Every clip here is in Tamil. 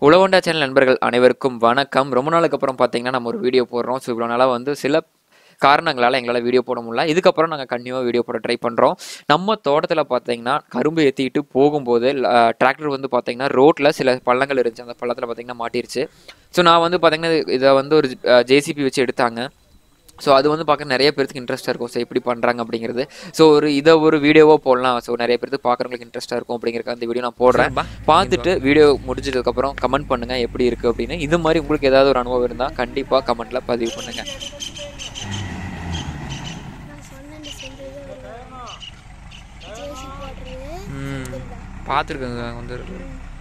உழவண்டா சேனல் நண்பர்கள் அனைவருக்கும் வணக்கம் ரொம்ப நாளுக்கு அப்புறம் பார்த்தீங்கன்னா நம்ம ஒரு வீடியோ போடுறோம் ஸோ இவ்வளோ நாளாக வந்து சில காரணங்களால் எங்களால் வீடியோ போட முடியல இதுக்கப்புறம் நாங்கள் கண்டினியூவாக வீடியோ போட ட்ரை பண்ணுறோம் நம்ம தோட்டத்தில் பார்த்தீங்கன்னா கரும்பு ஏற்றிக்கிட்டு போகும்போது டிராக்டர் வந்து பார்த்தீங்கன்னா ரோட்டில் சில பள்ளங்கள் இருந்துச்சு அந்த பள்ளத்தில் பார்த்தீங்கன்னா மாட்டிருச்சு ஸோ நான் வந்து பார்த்தீங்கன்னா இதை வந்து ஒரு ஜேசிபி வச்சு எடுத்தாங்க ஸோ அது வந்து பார்க்க நிறைய பேருக்கு இன்ட்ரெஸ்ட்டாக இருக்கும் ஸோ எப்படி பண்ணுறாங்க அப்படிங்கிறது ஸோ ஒரு இதை ஒரு வீடியோவாக போடலாம் ஸோ நிறைய பேருக்கு பார்க்குறவங்களுக்கு இன்ட்ரெஸ்ட்டாக இருக்கும் அப்படிங்கிறக்க அந்த வீடியோ நான் போடுறேன் பார்த்துட்டு வீடியோ முடிஞ்சதுக்கப்புறம் கமெண்ட் பண்ணுங்கள் எப்படி இருக்குது அப்படின்னு இது மாதிரி உங்களுக்கு ஏதாவது ஒரு அனுபவம் இருந்தால் கண்டிப்பாக கமெண்ட்டில் பதிவு பண்ணுங்கள் நான் சொன்னேன் செஞ்சது ஜேசி போடுறது ம் பார்த்துருக்கேங்க வந்து எனக்கு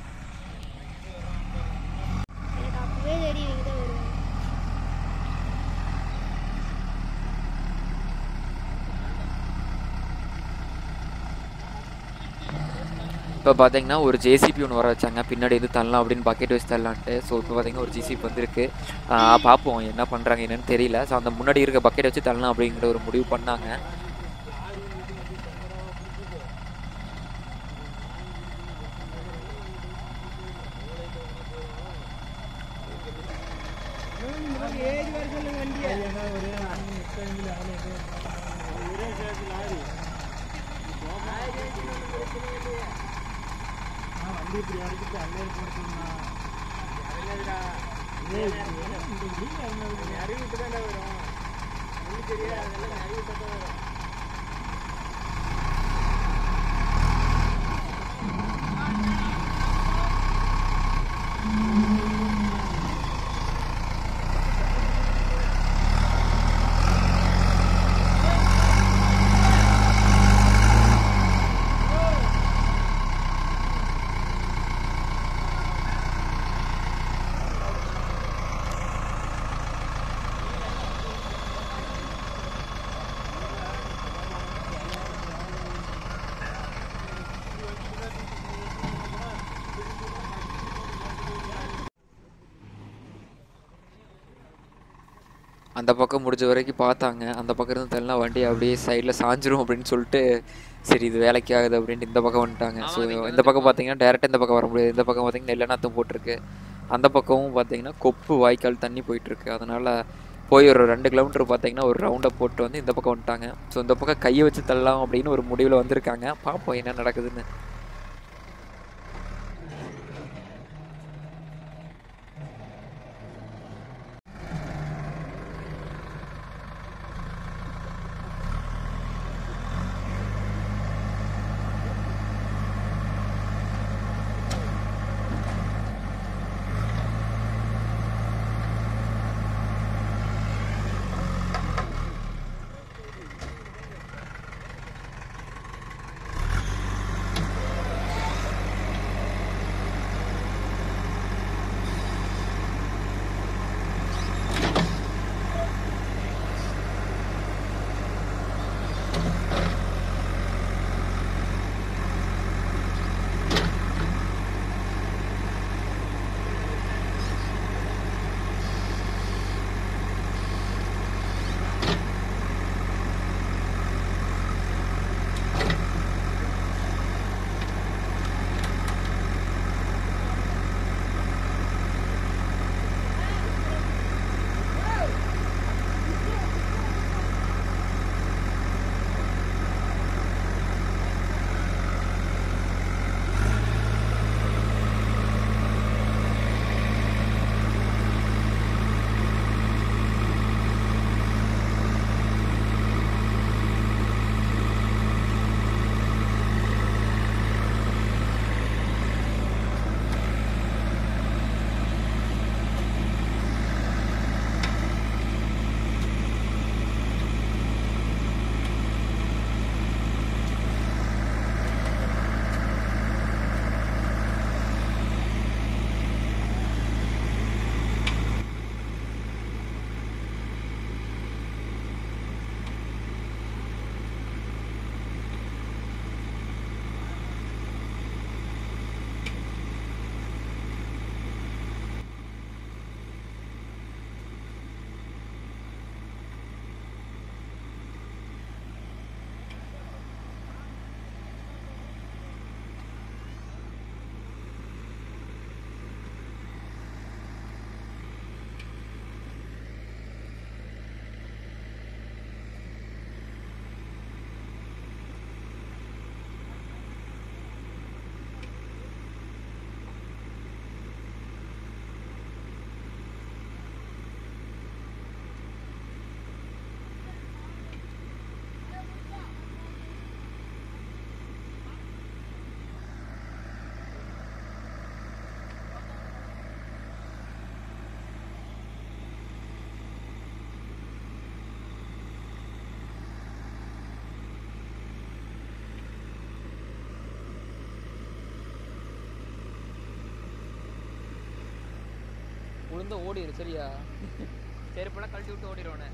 அப்பவே தெரியும் இங்கே தான் வருவேன் இப்போ பார்த்தீங்கன்னா ஒரு ஜேசிபி ஒன்று வர வச்சாங்க பின்னாடி வந்து தள்ளலாம் அப்படின்னு பக்கெட் வச்சு தள்ளலான்ட்டு ஸோ இப்போ பார்த்தீங்கன்னா ஒரு ஜேசிபி வந்திருக்கு ஆஹ் பார்ப்போம் என்ன பண்ணுறாங்க என்னன்னு தெரியல ஸோ அந்த முன்னாடி இருக்க பக்கெட் வச்சு தள்ளலாம் அப்படிங்கிற ஒரு முடிவு பண்ணாங்க அந்த பக்கம் முடிஞ்ச வரைக்கும் பார்த்தாங்க அந்த பக்கம் இருந்து தள்ளனா வண்டி அப்படியே சைடில் சாஞ்சிரும் அப்படின்னு சொல்லிட்டு சரி இது வேலைக்கு ஆகுது அப்படின்ட்டு இந்த பக்கம் வந்துட்டாங்க ஸோ இந்த பக்கம் பார்த்தீங்கன்னா டேரெக்டாக இந்த பக்கம் வர முடியாது இந்த பக்கம் பார்த்தீங்கன்னா நெல்லை நாற்றம் போட்டிருக்கு அந்த பக்கமும் பார்த்தீங்கன்னா கொப்பு வாய்க்கால் தண்ணி போயிட்டுருக்கு அதனால் போய் ஒரு ரெண்டு கிலோமீட்டர் பார்த்தீங்கன்னா ஒரு ரவுண்டை போட்டு வந்து இந்த பக்கம் வந்துட்டாங்க ஸோ இந்த பக்கம் கையை வச்சு தள்ளலாம் அப்படின்னு ஒரு முடிவில் வந்திருக்காங்க பார்ப்போம் என்ன நடக்குதுன்னு ஒழுங்கா ஓடிடு சரியா செருப்பெல்லாம் கழட்டி விட்டு ஓடிடுவானே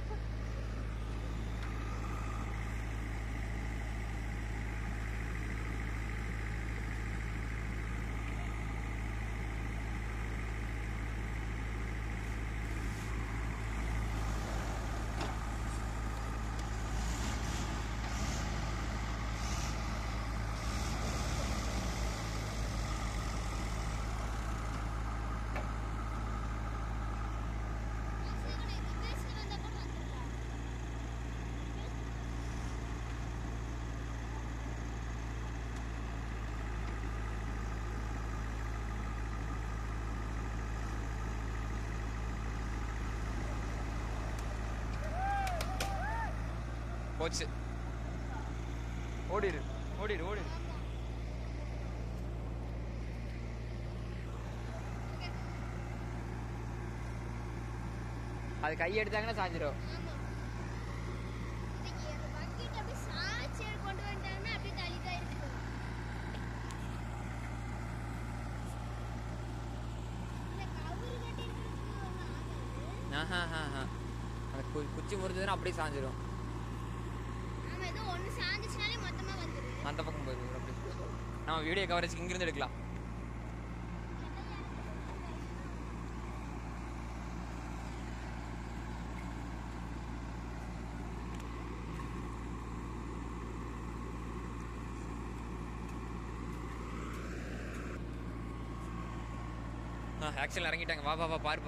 போச்சு ஓடிடு ஓடிடு ஓடிடு அது கை எடுத்தாங்கன்னா சாஞ்சிரும் கொண்டு வந்துட்டாங்கன்னா அப்படியே தள்ளி தான் இருக்கு இந்த கவுரு கட்டி இருக்கிறதுக்கு ஒன்றும் ஆகாது ஆஹா ஆஹா அந்த கு- குச்சி முறிஞ்சதுன்னா அப்படியே சாஞ்சிரும் ஆமா ஏதோ ஒன்று சாஞ்சிச்சுனாலே மொத்தமா வந்துடும் அந்த பக்கம் போயிடும் அப்படி நம்ம வீடியோ கவரேஜ் இங்கிருந்து எடுக்கலாம் ஆ ஆக்சுவல் இறங்கிட்டாங்க வா வா வா பாருப்பா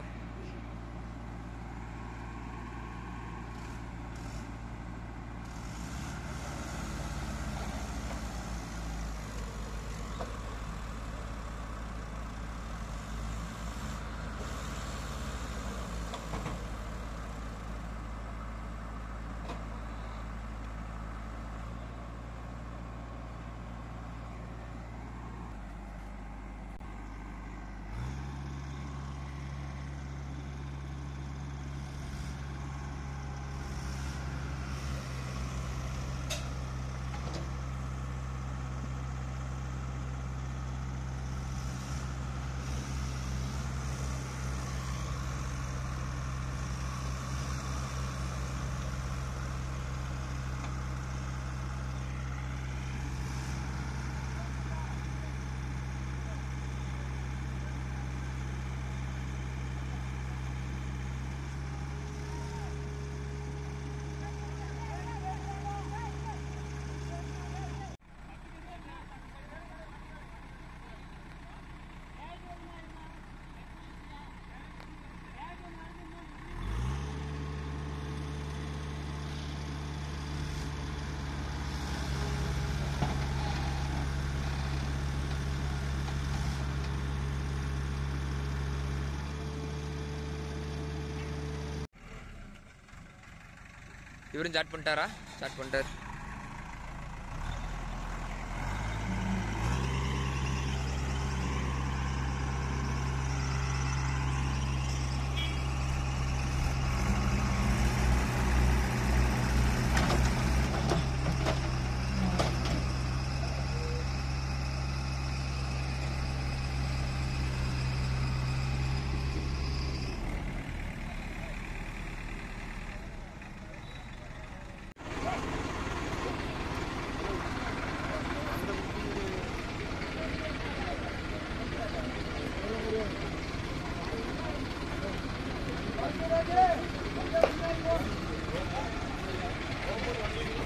இவரும் ஸ்டார்ட் பண்ணிட்டாரா ஸ்டார்ட் பண்ணிட்டார் Vamos